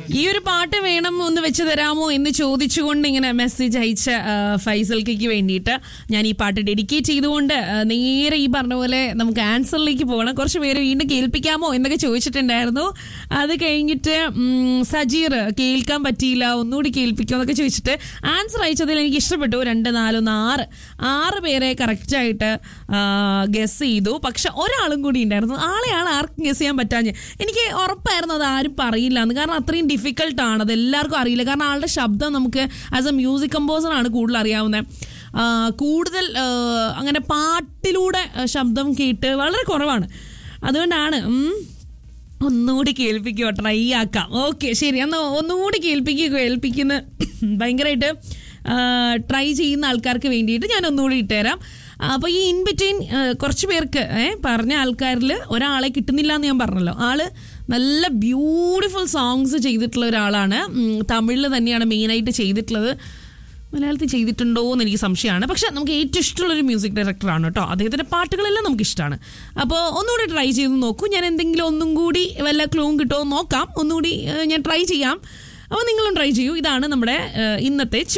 ഈ ഒരു പാട്ട് വേണം ഒന്ന് വെച്ച് തരാമോ എന്ന് ചോദിച്ചുകൊണ്ട് ഇങ്ങനെ മെസ്സേജ് അയച്ച ആ, ഫൈസൽക്ക് വേണ്ടിയിട്ട് ഞാൻ ഈ പാട്ട് ഡെഡിക്കേറ്റ് ചെയ്തുകൊണ്ട് ആ, നേരെ ഈ പറഞ്ഞ പോലെ നമുക്ക് ആൻസറിലേക്ക് പോകണം കുറച്ച് പേര് വീണ്ടും കേൾപ്പിക്കാമോ എന്നൊക്കെ ചോദിച്ചിട്ടുണ്ടായിരുന്നു അത് കഴിഞ്ഞിട്ട് ഉം, സജീർ കേൾക്കാൻ പറ്റിയില്ല ഒന്നുകൂടി കേൾപ്പിക്കുമോ എന്നൊക്കെ ചോദിച്ചിട്ട് ആൻസർ അയച്ചതിൽ എനിക്ക് ഇഷ്ടപ്പെട്ടു രണ്ട് നാലൊന്ന് ആറ് ആറ് പേരെ കറക്റ്റായിട്ട് ഗസ് ചെയ്തു പക്ഷെ ഒരാളും കൂടി ഉണ്ടായിരുന്നു ആളെയാണ് ആർക്കും ഗസ് ചെയ്യാൻ പറ്റാഞ്ഞ് എനിക്ക് ഉറപ്പായിരുന്നു അത് ആരും പറയില്ല എന്ന് കാരണം അത്രയും ഡിഫിക്കൽട്ട് ആണ് അത് എല്ലാവർക്കും അറിയില്ല കാരണം ആളുടെ ശബ്ദം നമുക്ക് ആസ് എ മ്യൂസിക് കമ്പോസർ ആണ് കൂടുതൽ അറിയാവുന്നത് ആ, കൂടുതൽ ആ, അങ്ങനെ പാട്ടിലൂടെ ആ, ശബ്ദം കേട്ട് വളരെ കുറവാണ് അതുകൊണ്ടാണ് ഉം, ഒന്നുകൂടി കേൾപ്പിക്കുക ട്രൈ ആക്കാം ഓക്കെ ശരി എന്നാൽ ഒന്നുകൂടി കേൾപ്പിക്കുക കേൾപ്പിക്കുന്ന ഭയങ്കരമായിട്ട് ട്രൈ ചെയ്യുന്ന ആൾക്കാർക്ക് വേണ്ടിയിട്ട് ഞാൻ ഒന്നുകൂടി ഇട്ടുതരാം അപ്പോൾ ഈ ഇൻ ബിറ്റ്വീൻ കുറച്ച് പേർക്ക് ഏ, പറഞ്ഞ ആൾക്കാരിൽ ഒരാളെ കിട്ടുന്നില്ല എന്ന് ഞാൻ പറഞ്ഞല്ലോ ആള് നല്ല ബ്യൂട്ടിഫുൾ സോങ്സ് ചെയ്തിട്ടുള്ള ഒരാളാണ് തമിഴിൽ തന്നെയാണ് മെയിനായിട്ട് ചെയ്തിട്ടുള്ളത് മലയാളത്തിൽ ചെയ്തിട്ടുണ്ടോ എന്ന് എനിക്ക് സംശയമാണ് പക്ഷെ നമുക്ക് ഏറ്റവും ഇഷ്ടമുള്ളൊരു മ്യൂസിക് ഡയറക്ടറാണ് കേട്ടോ അദ്ദേഹത്തിൻ്റെ പാട്ടുകളെല്ലാം നമുക്ക് ഇഷ്ടമാണ് അപ്പോൾ ഒന്നുകൂടി ട്രൈ ചെയ്ത് നോക്കൂ ഞാൻ എന്തെങ്കിലും ഒന്നും കൂടി വല്ല ക്ലൂവും കിട്ടുമോ എന്ന് നോക്കാം ഒന്നുകൂടി ഏഹ്, ഞാൻ ട്രൈ ചെയ്യാം അപ്പോൾ നിങ്ങളും ട്രൈ ചെയ്യൂ ഇതാണ് നമ്മുടെ ഏഹ്, ഇന്നത്തെ